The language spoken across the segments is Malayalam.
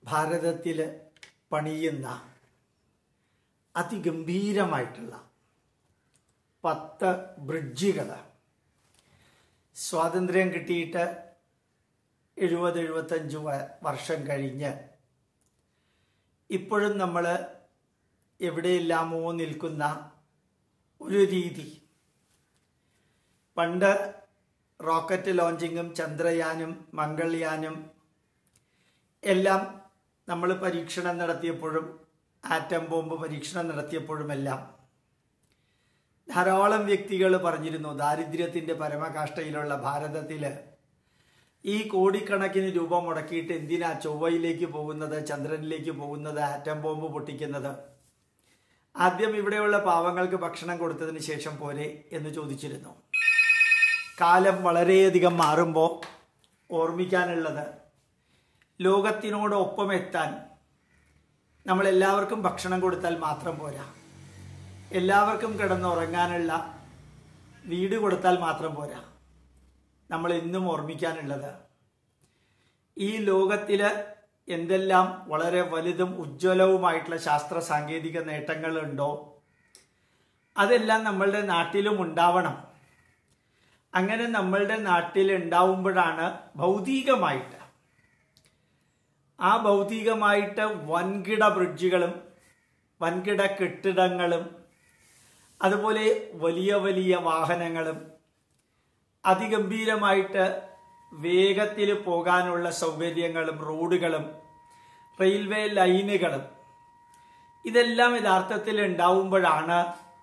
ഭാരതത്തിൽ പണിയുന്ന അതിഗംഭീരമായിട്ടുള്ള പത്ത് ബ്രിഡ്ജുകൾ സ്വാതന്ത്ര്യം കിട്ടിയിട്ട് എഴുപത് എഴുപത്തഞ്ച് വ- വർഷം കഴിഞ്ഞ് ഇപ്പോഴും നമ്മൾ എവിടെയെല്ലാമോ നിൽക്കുന്ന ഒരു രീതി പണ്ട് റോക്കറ്റ് ലോഞ്ചിങ്ങും ചന്ദ്രയാനും മംഗൾയാനും എല്ലാം നമ്മൾ പരീക്ഷണം നടത്തിയപ്പോഴും ആറ്റം ബോംബ് പരീക്ഷണം നടത്തിയപ്പോഴുമെല്ലാം ധാരാളം വ്യക്തികൾ പറഞ്ഞിരുന്നു ദാരിദ്ര്യത്തിന്റെ പരമകാഷ്ഠയിലുള്ള ഭാരതത്തിൽ ഈ കോടിക്കണക്കിന് രൂപ മുടക്കിയിട്ട് എന്തിനാ ചൊവ്വയിലേക്ക് പോകുന്നത് ചന്ദ്രനിലേക്ക് പോകുന്നത് ആറ്റം ബോംബ് പൊട്ടിക്കുന്നത് ആദ്യം ഇവിടെയുള്ള പാവങ്ങൾക്ക് ഭക്ഷണം കൊടുത്തതിന് ശേഷം പോരെ എന്ന് ചോദിച്ചിരുന്നു കാലം വളരെയധികം മാറുമ്പോൾ ഓർമ്മിക്കാനുള്ളത് ലോകത്തിനോടൊപ്പം എത്താൻ നമ്മൾ എല്ലാവർക്കും ഭക്ഷണം കൊടുത്താൽ മാത്രം പോരാ എല്ലാവർക്കും കിടന്നുറങ്ങാനുള്ള വീട് കൊടുത്താൽ മാത്രം പോരാ നമ്മൾ എന്നും ഓർമ്മിക്കാനുള്ളത് ഈ ലോകത്തിൽ എന്തെല്ലാം വളരെ വലുതും ഉജ്ജ്വലവുമായിട്ടുള്ള ശാസ്ത്ര സാങ്കേതിക നേട്ടങ്ങളുണ്ടോ അതെല്ലാം നമ്മളുടെ നാട്ടിലും ഉണ്ടാവണം അങ്ങനെ നമ്മളുടെ നാട്ടിൽ ഉണ്ടാവുമ്പോഴാണ് ഭൗതികമായിട്ട് ആ ഭൗതികമായിട്ട് വൻകിട ബ്രിഡ്ജുകളും വൻകിട കെട്ടിടങ്ങളും അതുപോലെ വലിയ വലിയ വാഹനങ്ങളും അതിഗംഭീരമായിട്ട് വേഗത്തിൽ പോകാനുള്ള സൗകര്യങ്ങളും റോഡുകളും റെയിൽവേ ലൈനുകളും ഇതെല്ലാം യഥാർത്ഥത്തിൽ ഉണ്ടാവുമ്പോഴാണ്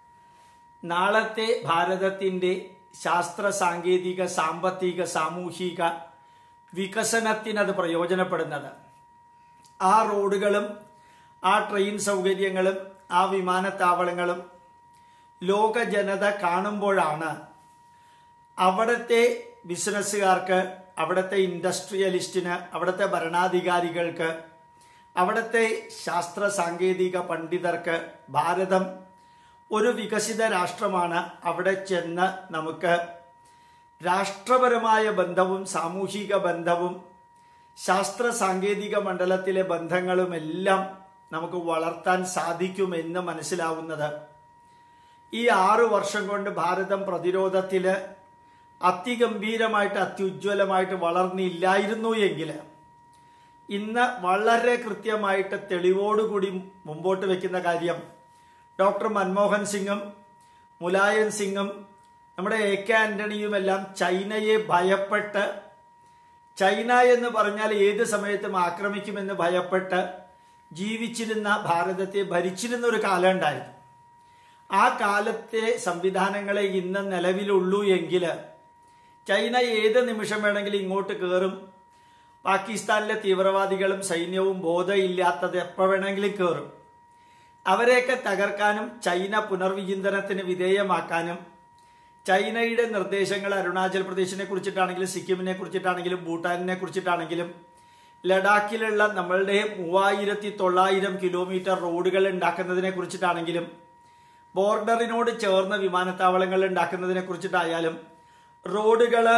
നാളത്തെ ഭാരതത്തിൻ്റെ ശാസ്ത്ര സാങ്കേതിക സാമ്പത്തിക സാമൂഹിക വികസനത്തിനത് പ്രയോജനപ്പെടുന്നത് ആ റോഡുകളും ആ ട്രെയിൻ സൗകര്യങ്ങളും ആ വിമാനത്താവളങ്ങളും ലോക ജനത കാണുമ്പോഴാണ് അവിടുത്തെ ബിസിനസ്സുകാർക്ക് അവിടുത്തെ ഇൻഡസ്ട്രിയലിസ്റ്റിന് അവിടുത്തെ ഭരണാധികാരികൾക്ക് അവിടുത്തെ ശാസ്ത്ര സാങ്കേതിക പണ്ഡിതർക്ക് ഭാരതം ഒരു വികസിത രാഷ്ട്രമാണ് അവിടെ ചെന്ന് നമുക്ക് രാഷ്ട്രപരമായ ബന്ധവും സാമൂഹിക ബന്ധവും ശാസ്ത്ര സാങ്കേതിക മണ്ഡലത്തിലെ ബന്ധങ്ങളുമെല്ലാം നമുക്ക് വളർത്താൻ സാധിക്കുമെന്ന് മനസ്സിലാവുന്നത് ഈ ആറു വർഷം കൊണ്ട് ഭാരതം പ്രതിരോധത്തില് അതിഗംഭീരമായിട്ട് അത്യുജ്വലമായിട്ട് വളർന്നില്ലായിരുന്നു എങ്കിൽ ഇന്ന് വളരെ കൃത്യമായിട്ട് തെളിവോടുകൂടി മുമ്പോട്ട് വെക്കുന്ന കാര്യം ഡോക്ടർ മൻമോഹൻ സിംഗും മുലായൻ സിംഗും നമ്മുടെ എ കെ ആന്റണിയുമെല്ലാം ചൈനയെ ഭയപ്പെട്ട് ചൈന എന്ന് പറഞ്ഞാൽ ഏത് സമയത്തും ആക്രമിക്കുമെന്ന് ഭയപ്പെട്ട് ജീവിച്ചിരുന്ന ഭാരതത്തെ ഭരിച്ചിരുന്ന ഒരു കാലം ഉണ്ടായിരുന്നു ആ കാലത്തെ സംവിധാനങ്ങളെ ഇന്ന് നിലവിലുള്ളൂ എങ്കിൽ ചൈന ഏത് നിമിഷം വേണമെങ്കിലും ഇങ്ങോട്ട് കയറും പാകിസ്ഥാനിലെ തീവ്രവാദികളും സൈന്യവും ബോധമില്ലാത്തത് എപ്പോൾ വേണമെങ്കിലും കയറും അവരെയൊക്കെ തകർക്കാനും ചൈന പുനർവിചിന്തനത്തിന് വിധേയമാക്കാനും ചൈനയുടെ നിർദ്ദേശങ്ങൾ അരുണാചൽ പ്രദേശിനെ കുറിച്ചിട്ടാണെങ്കിലും സിക്കിമിനെ കുറിച്ചിട്ടാണെങ്കിലും ഭൂട്ടാനിനെ കുറിച്ചിട്ടാണെങ്കിലും ലഡാക്കിലുള്ള നമ്മളുടെ മൂവായിരത്തി തൊള്ളായിരം കിലോമീറ്റർ റോഡുകൾ ഉണ്ടാക്കുന്നതിനെ കുറിച്ചിട്ടാണെങ്കിലും ബോർഡറിനോട് ചേർന്ന് വിമാനത്താവളങ്ങൾ ഉണ്ടാക്കുന്നതിനെ കുറിച്ചിട്ടായാലും റോഡുകൾ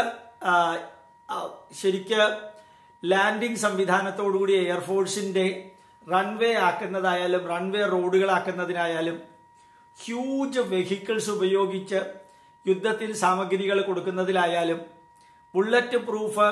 ശരിക്ക് ലാൻഡിംഗ് സംവിധാനത്തോടുകൂടി എയർഫോഴ്സിന്റെ റൺവേ ആക്കുന്നതായാലും റൺവേ റോഡുകളാക്കുന്നതിനായാലും ഹ്യൂജ് വെഹിക്കിൾസ് ഉപയോഗിച്ച് യുദ്ധത്തിൽ സാമഗ്രികൾ കൊടുക്കുന്നതിലായാലും ബുള്ളറ്റ് പ്രൂഫ്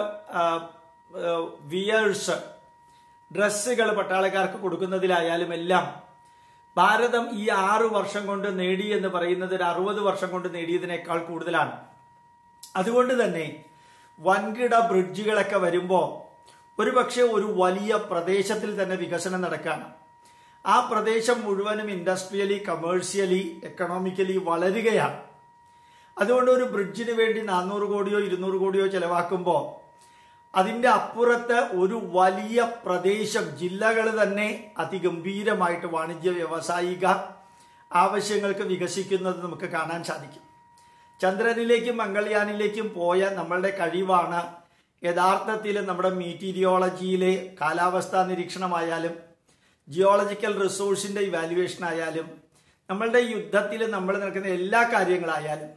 വിയേഴ്സ് ഡ്രസ്സുകൾ പട്ടാളക്കാർക്ക് കൊടുക്കുന്നതിലായാലും എല്ലാം ഭാരതം ഈ ആറു വർഷം കൊണ്ട് നേടി എന്ന് പറയുന്നത് ഒരു അറുപത് വർഷം കൊണ്ട് നേടിയതിനേക്കാൾ കൂടുതലാണ് അതുകൊണ്ട് തന്നെ വൻകിട ബ്രിഡ്ജുകളൊക്കെ വരുമ്പോൾ ഒരുപക്ഷെ ഒരു വലിയ പ്രദേശത്തിൽ തന്നെ വികസനം നടക്കുകയാണ് ആ പ്രദേശം മുഴുവനും ഇൻഡസ്ട്രിയലി കമേഴ്ഷ്യലി എക്കണോമിക്കലി വളരുകയാണ് അതുകൊണ്ട് ഒരു ബ്രിഡ്ജിന് വേണ്ടി നാനൂറ് കോടിയോ ഇരുന്നൂറ് കോടിയോ ചെലവാക്കുമ്പോൾ അതിൻ്റെ അപ്പുറത്ത് ഒരു വലിയ പ്രദേശം ജില്ലകൾ തന്നെ അതിഗംഭീരമായിട്ട് വാണിജ്യ വ്യാവസായിക ആവശ്യങ്ങൾക്ക് വികസിക്കുന്നത് നമുക്ക് കാണാൻ സാധിക്കും ചന്ദ്രനിലേക്കും മംഗൾയാനിലേക്കും പോയ നമ്മളുടെ കഴിവാണ് യഥാർത്ഥത്തിൽ നമ്മുടെ മീറ്റീരിയോളജിയിലെ കാലാവസ്ഥാ നിരീക്ഷണമായാലും ജിയോളജിക്കൽ റിസോഴ്സിന്റെ ഇവാലുവേഷൻ ആയാലും നമ്മളുടെ യുദ്ധത്തിൽ നമ്മൾ നടക്കുന്ന എല്ലാ കാര്യങ്ങളായാലും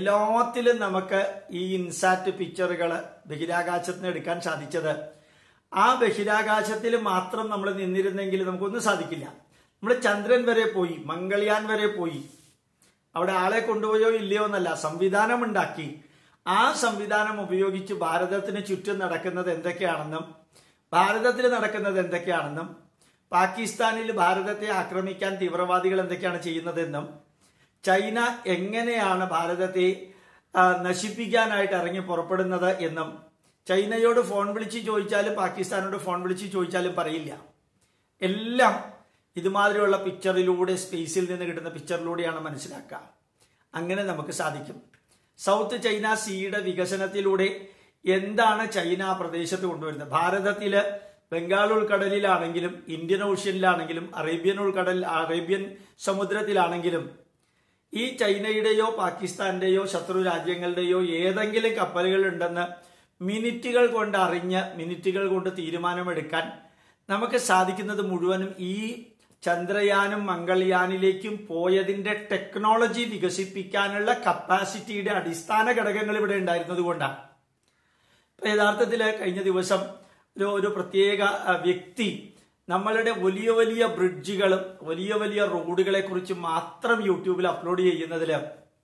എല്ലാത്തിലും നമുക്ക് ഈ ഇൻസാറ്റ് പിക്ചറുകൾ ബഹിരാകാശത്തിന് എടുക്കാൻ സാധിച്ചത് ആ ബഹിരാകാശത്തിൽ മാത്രം നമ്മൾ നിന്നിരുന്നെങ്കിൽ നമുക്കൊന്നും സാധിക്കില്ല നമ്മൾ ചന്ദ്രൻ വരെ പോയി മംഗൾയാൻ വരെ പോയി അവിടെ ആളെ കൊണ്ടുപോയോ ഇല്ലയോ എന്നല്ല സംവിധാനം ഉണ്ടാക്കി ആ സംവിധാനം ഉപയോഗിച്ച് ഭാരതത്തിന് ചുറ്റും നടക്കുന്നത് എന്തൊക്കെയാണെന്നും ഭാരതത്തിൽ നടക്കുന്നത് എന്തൊക്കെയാണെന്നും പാകിസ്ഥാനിൽ ഭാരതത്തെ ആക്രമിക്കാൻ തീവ്രവാദികൾ എന്തൊക്കെയാണ് ചെയ്യുന്നതെന്നും ചൈന എങ്ങനെയാണ് ഭാരതത്തെ ആ, നശിപ്പിക്കാനായിട്ട് ഇറങ്ങി പുറപ്പെടുന്നത് എന്നും ചൈനയോട് ഫോൺ വിളിച്ച് ചോദിച്ചാലും പാകിസ്ഥാനോട് ഫോൺ വിളിച്ച് ചോദിച്ചാലും പറയില്ല എല്ലാം ഇതുമാതിരിയുള്ള പിക്ചറിലൂടെ സ്പേസിൽ നിന്ന് കിട്ടുന്ന പിക്ചറിലൂടെയാണ് മനസ്സിലാക്കുക അങ്ങനെ നമുക്ക് സാധിക്കും സൗത്ത് ചൈന സീയുടെ വികസനത്തിലൂടെ എന്താണ് ചൈന ആ പ്രദേശത്ത് കൊണ്ടുവരുന്നത് ഭാരതത്തില് ബംഗാൾ ഉൾക്കടലിലാണെങ്കിലും ഇന്ത്യൻ ഓഷ്യനിലാണെങ്കിലും അറേബ്യൻ ഉൾക്കടൽ അറേബ്യൻ സമുദ്രത്തിലാണെങ്കിലും ഈ ചൈനയുടെയോ പാകിസ്ഥാന്റെയോ ശത്രു രാജ്യങ്ങളുടെയോ ഏതെങ്കിലും കപ്പലുകൾ ഉണ്ടെന്ന് മിനിറ്റുകൾ കൊണ്ട് അറിഞ്ഞ് മിനിറ്റുകൾ കൊണ്ട് തീരുമാനമെടുക്കാൻ നമുക്ക് സാധിക്കുന്നത് മുഴുവനും ഈ ചന്ദ്രയാനും മംഗൾയാനിലേക്കും പോയതിന്റെ ടെക്നോളജി വികസിപ്പിക്കാനുള്ള കപ്പാസിറ്റിയുടെ അടിസ്ഥാന ഘടകങ്ങൾ ഇവിടെ ഉണ്ടായിരുന്നത് കൊണ്ടാണ് ഇപ്പൊ യഥാർത്ഥത്തില് കഴിഞ്ഞ ദിവസം ഒരു ഒരു പ്രത്യേക ആ, വ്യക്തി നമ്മളുടെ വലിയ വലിയ ബ്രിഡ്ജുകളും വലിയ വലിയ റോഡുകളെ കുറിച്ച് മാത്രം യൂട്യൂബിൽ അപ്ലോഡ് ചെയ്യുന്നതില്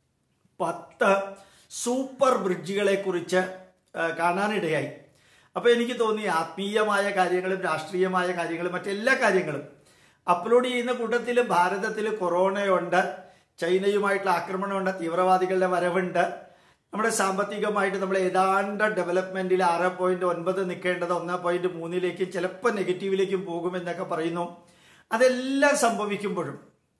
പത്ത് സൂപ്പർ ബ്രിഡ്ജുകളെ കുറിച്ച് ആ, കാണാനിടയായി അപ്പൊ എനിക്ക് തോന്നി ആത്മീയമായ കാര്യങ്ങളും രാഷ്ട്രീയമായ കാര്യങ്ങളും മറ്റെല്ലാ കാര്യങ്ങളും അപ്ലോഡ് ചെയ്യുന്ന കൂട്ടത്തിൽ ഭാരതത്തിൽ കൊറോണയുണ്ട് ചൈനയുമായിട്ടുള്ള ആക്രമണമുണ്ട് തീവ്രവാദികളുടെ വരവുണ്ട് നമ്മുടെ സാമ്പത്തികമായിട്ട് നമ്മൾ ഏതാണ്ട് ഡെവലപ്മെന്റിൽ ആറ് പോയിന്റ് ഒൻപത് നിൽക്കേണ്ടത് ഒന്ന് പോയിന്റ് മൂന്നിലേക്കും ചിലപ്പോൾ നെഗറ്റീവിലേക്കും പോകുമെന്നൊക്കെ പറയുന്നു അതെല്ലാം സംഭവിക്കുമ്പോഴും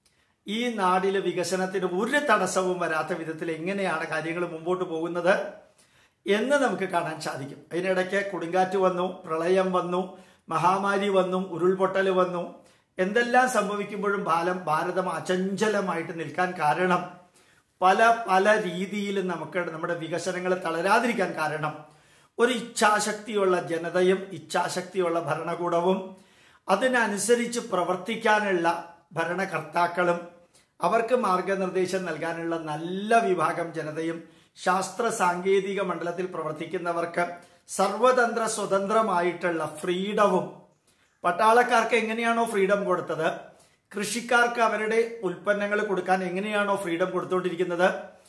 ഈ നാടിലെ വികസനത്തിന് ഒരു തടസ്സവും വരാത്ത വിധത്തിൽ എങ്ങനെയാണ് കാര്യങ്ങൾ മുമ്പോട്ട് പോകുന്നത് എന്ന് നമുക്ക് കാണാൻ സാധിക്കും അതിനിടയ്ക്ക് കൊടുങ്കാറ്റ് വന്നു പ്രളയം വന്നു മഹാമാരി വന്നു ഉരുൾപൊട്ടൽ വന്നു എന്തെല്ലാം സംഭവിക്കുമ്പോഴും ബാലം ഭാരതം അചഞ്ചലമായിട്ട് നിൽക്കാൻ കാരണം പല പല രീതിയിലും നമുക്ക് നമ്മുടെ വികസനങ്ങൾ തളരാതിരിക്കാൻ കാരണം ഒരു ഇച്ഛാശക്തിയുള്ള ജനതയും ഇച്ഛാശക്തിയുള്ള ഭരണകൂടവും അതിനനുസരിച്ച് പ്രവർത്തിക്കാനുള്ള ഭരണകർത്താക്കളും അവർക്ക് മാർഗനിർദ്ദേശം നൽകാനുള്ള നല്ല വിഭാഗം ജനതയും ശാസ്ത്ര സാങ്കേതിക മണ്ഡലത്തിൽ പ്രവർത്തിക്കുന്നവർക്ക് സർവതന്ത്ര സ്വതന്ത്രമായിട്ടുള്ള ഫ്രീഡവും പട്ടാളക്കാർക്ക് എങ്ങനെയാണോ ഫ്രീഡം കൊടുത്തത് കൃഷിക്കാർക്ക് അവരുടെ ഉൽപ്പന്നങ്ങൾ കൊടുക്കാൻ എങ്ങനെയാണോ ഫ്രീഡം കൊടുത്തുകൊണ്ടിരിക്കുന്നത്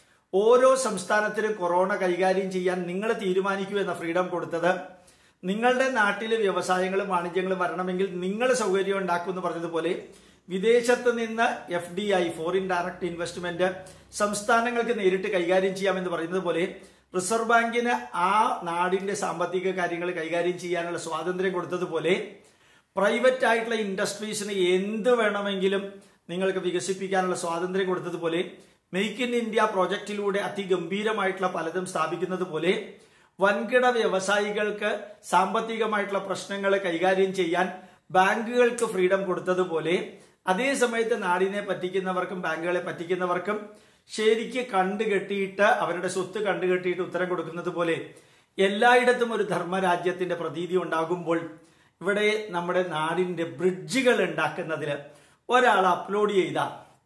ഓരോ സംസ്ഥാനത്തിലും കൊറോണ കൈകാര്യം ചെയ്യാൻ നിങ്ങൾ തീരുമാനിക്കൂ എന്ന ഫ്രീഡം കൊടുത്തത് നിങ്ങളുടെ നാട്ടിൽ വ്യവസായങ്ങളും വാണിജ്യങ്ങളും വരണമെങ്കിൽ നിങ്ങൾ സൗകര്യം ഉണ്ടാക്കും എന്ന് പറഞ്ഞതുപോലെ വിദേശത്ത് നിന്ന് F D I foreign direct investment സംസ്ഥാനങ്ങൾക്ക് നേരിട്ട് കൈകാര്യം ചെയ്യാമെന്ന് പറയുന്നത് പോലെ റിസർവ് ബാങ്കിന് ആ നാടിന്റെ സാമ്പത്തിക കാര്യങ്ങൾ കൈകാര്യം ചെയ്യാനുള്ള സ്വാതന്ത്ര്യം കൊടുത്തതുപോലെ പ്രൈവറ്റ് ആയിട്ടുള്ള ഇൻഡസ്ട്രീസിന് എന്ത് വേണമെങ്കിലും നിങ്ങൾക്ക് വികസിപ്പിക്കാനുള്ള സ്വാതന്ത്ര്യം കൊടുത്തതുപോലെ മെയ്ക്ക് ഇൻ ഇന്ത്യ പ്രോജക്റ്റിലൂടെ അതിഗംഭീരമായിട്ടുള്ള പലതും സ്ഥാപിക്കുന്നത് പോലെ വൻകിട വ്യവസായികൾക്ക് സാമ്പത്തികമായിട്ടുള്ള പ്രശ്നങ്ങൾ കൈകാര്യം ചെയ്യാൻ ബാങ്കുകൾക്ക് ഫ്രീഡം കൊടുത്തതുപോലെ അതേ സമയത്ത് നാടിനെ പറ്റിക്കുന്നവർക്കും ബാങ്കുകളെ പറ്റിക്കുന്നവർക്കും ശരിക്ക് കണ്ടുകെട്ടിയിട്ട് അവരുടെ സ്വത്ത് കണ്ടുകെട്ടിയിട്ട് ഉത്തരം കൊടുക്കുന്നത് പോലെ എല്ലായിടത്തും ഒരു ധർമ്മരാജ്യത്തിന്റെ പ്രതീതി ഉണ്ടാകുമ്പോൾ ഇവിടെ നമ്മുടെ നാടിന്റെ ബ്രിഡ്ജുകൾ ഉണ്ടാക്കുന്നതിൽ ഒരാൾ അപ്ലോഡ് ചെയ്ത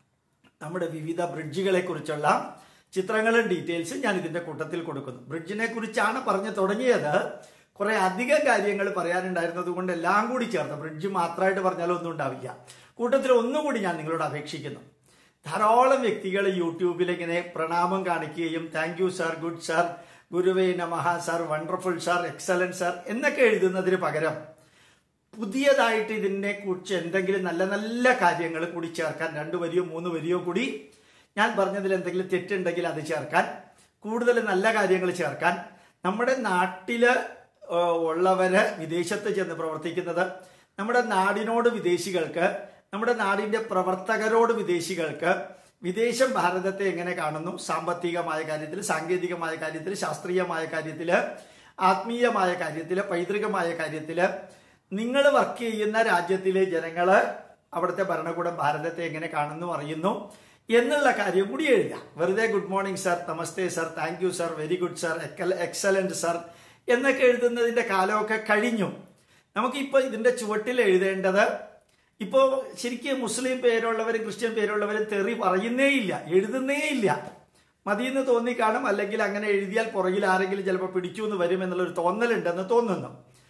നമ്മുടെ വിവിധ ബ്രിഡ്ജുകളെ കുറിച്ചുള്ള ചിത്രങ്ങളും ഡീറ്റെയിൽസും ഞാൻ ഇതിന്റെ കൂട്ടത്തിൽ കൊടുക്കുന്നു ബ്രിഡ്ജിനെ കുറിച്ചാണ് പറഞ്ഞു തുടങ്ങിയത് കുറെ അധികം കാര്യങ്ങൾ പറയാനുണ്ടായിരുന്നത് കൊണ്ട് എല്ലാം കൂടി ചേർത്ത് ബ്രിഡ്ജ് മാത്രമായിട്ട് പറഞ്ഞാലും ഒന്നും ഉണ്ടാവില്ല കൂട്ടത്തിൽ ഒന്നും കൂടി ഞാൻ നിങ്ങളോട് അപേക്ഷിക്കുന്നു ധാരാളം വ്യക്തികൾ യൂട്യൂബിൽ ഇങ്ങനെ പ്രണാമം കാണിക്കുകയും thank you sir good sir ഗുരുവേ നമഹ sir wonderful sir excellent sir എന്നൊക്കെ എഴുതുന്നതിന് പകരം പുതിയതായിട്ട് ഇതിനെ കുറിച്ച് എന്തെങ്കിലും നല്ല നല്ല കാര്യങ്ങൾ കൂടി ചേർക്കാൻ രണ്ടു വരിയോ മൂന്ന് വരിയോ കൂടി ഞാൻ പറഞ്ഞതിൽ എന്തെങ്കിലും തെറ്റുണ്ടെങ്കിൽ അത് ചേർക്കാൻ കൂടുതൽ നല്ല കാര്യങ്ങൾ ചേർക്കാൻ നമ്മുടെ നാട്ടില് ഏഹ്, ഉള്ളവര് വിദേശത്ത് ചെന്ന് പ്രവർത്തിക്കുന്നത് നമ്മുടെ നാടിനോട് വിദേശികൾക്ക് നമ്മുടെ നാടിന്റെ പ്രവർത്തകരോട് വിദേശികൾക്ക് വിദേശം ഭാരതത്തെ എങ്ങനെ കാണുന്നു സാമ്പത്തികമായ കാര്യത്തിൽ സാങ്കേതികമായ കാര്യത്തിൽ ശാസ്ത്രീയമായ കാര്യത്തിൽ ആത്മീയമായ കാര്യത്തിൽ പൈതൃകമായ കാര്യത്തിൽ നിങ്ങൾ വർക്ക് ചെയ്യുന്ന രാജ്യത്തിലെ ജനങ്ങള് അവിടുത്തെ ഭരണകൂടം ഭാരതത്തെ എങ്ങനെ കാണുന്നു അറിയുന്നു എന്നുള്ള കാര്യം കൂടി എഴുതാം വെറുതെ ഗുഡ് മോർണിംഗ് സർ നമസ്തേ sir thank you sir very good sir excellent sir എന്നൊക്കെ എഴുതുന്നതിന്റെ കാലമൊക്കെ കഴിഞ്ഞു നമുക്കിപ്പോൾ ഇതിന്റെ ചുവട്ടിൽ എഴുതേണ്ടത് ഇപ്പോ ശരിക്കും മുസ്ലിം പേരുള്ളവരും ക്രിസ്ത്യൻ പേരുള്ളവരും തെറി പറയുന്നേ ഇല്ല എഴുതുന്നേ ഇല്ല മതിയെന്ന് തോന്നിക്കാണും അല്ലെങ്കിൽ അങ്ങനെ എഴുതിയാൽ പുറകിൽ ആരെങ്കിലും ചിലപ്പോൾ പിടിച്ചു എന്ന് വരും എന്നുള്ളൊരു തോന്നലുണ്ടെന്ന് തോന്നുന്നു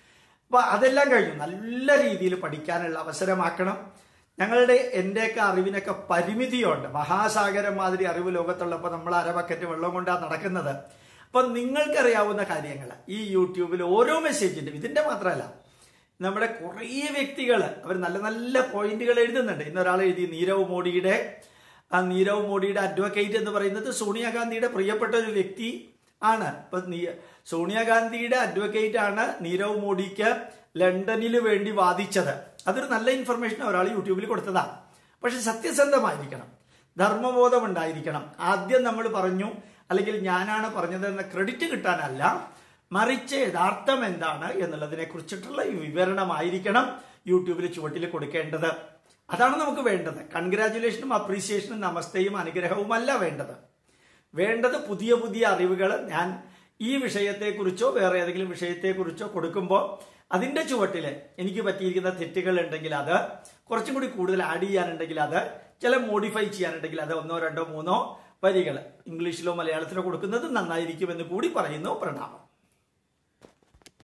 അപ്പൊ അതെല്ലാം കഴിഞ്ഞു നല്ല രീതിയിൽ പഠിക്കാനുള്ള അവസരമാക്കണം ഞങ്ങളുടെ എൻ്റെയൊക്കെ അറിവിനൊക്കെ പരിമിതിയുണ്ട് മഹാസാഗരം മാതിരി അറിവ് ലോകത്തുള്ളപ്പോൾ നമ്മൾ അര ബക്കറ്റ് വെള്ളം കൊണ്ടാണ് നടക്കുന്നത് അപ്പൊ നിങ്ങൾക്കറിയാവുന്ന കാര്യങ്ങൾ ഈ യൂട്യൂബിൽ ഓരോ മെസ്സേജിന്റെ ഇതിന്റെ മാത്രമല്ല നമ്മുടെ കുറേ വ്യക്തികൾ അവർ നല്ല നല്ല പോയിന്റുകൾ എഴുതുന്നുണ്ട് ഇന്ന് ഒരാൾ എഴുതി നീരവ് മോഡിയുടെ ആ നീരവ് മോഡിയുടെ അഡ്വക്കേറ്റ് എന്ന് പറയുന്നത് സോണിയാഗാന്ധിയുടെ പ്രിയപ്പെട്ട ഒരു വ്യക്തി ആണ് ഇപ്പൊ നീ- സോണിയാഗാന്ധിയുടെ അഡ്വക്കേറ്റ് ആണ് നീരവ് മോഡിക്ക് ലണ്ടനിൽ വേണ്ടി വാദിച്ചത് അതൊരു നല്ല ഇൻഫർമേഷൻ ഒരാൾ യൂട്യൂബിൽ കൊടുത്തതാണ് പക്ഷെ സത്യസന്ധമായിരിക്കണം ധർമ്മബോധം ഉണ്ടായിരിക്കണം ആദ്യം നമ്മൾ പറഞ്ഞു അല്ലെങ്കിൽ ഞാനാണ് പറഞ്ഞതെന്ന ക്രെഡിറ്റ് കിട്ടാനല്ല മറിച്ച് യഥാർത്ഥം എന്താണ് എന്നുള്ളതിനെ കുറിച്ചിട്ടുള്ള ഈ വിവരണമായിരിക്കണം യൂട്യൂബിൽ ചുവട്ടിൽ കൊടുക്കേണ്ടത് അതാണ് നമുക്ക് വേണ്ടത് കൺഗ്രാറ്റുലേഷനും അപ്രീസിയേഷനും നമസ്തയും അനുഗ്രഹവുമല്ല വേണ്ടത് വേണ്ടത് പുതിയ പുതിയ അറിവുകൾ ഞാൻ ഈ വിഷയത്തെക്കുറിച്ചോ വേറെ ഏതെങ്കിലും വിഷയത്തെക്കുറിച്ചോ കൊടുക്കുമ്പോൾ അതിന്റെ ചുവട്ടിൽ എനിക്ക് പറ്റിയിരിക്കുന്ന തെറ്റുകൾ ഉണ്ടെങ്കിൽ അത് കുറച്ചും കൂടി കൂടുതൽ ആഡ് ചെയ്യാനുണ്ടെങ്കിൽ അത് ചില മോഡിഫൈ ചെയ്യാനുണ്ടെങ്കിൽ അത് ഒന്നോ രണ്ടോ മൂന്നോ വരികൾ ഇംഗ്ലീഷിലോ മലയാളത്തിലോ കൊടുക്കുന്നത് നന്നായിരിക്കുമെന്ന് കൂടി പറയുന്നു പ്രണാമം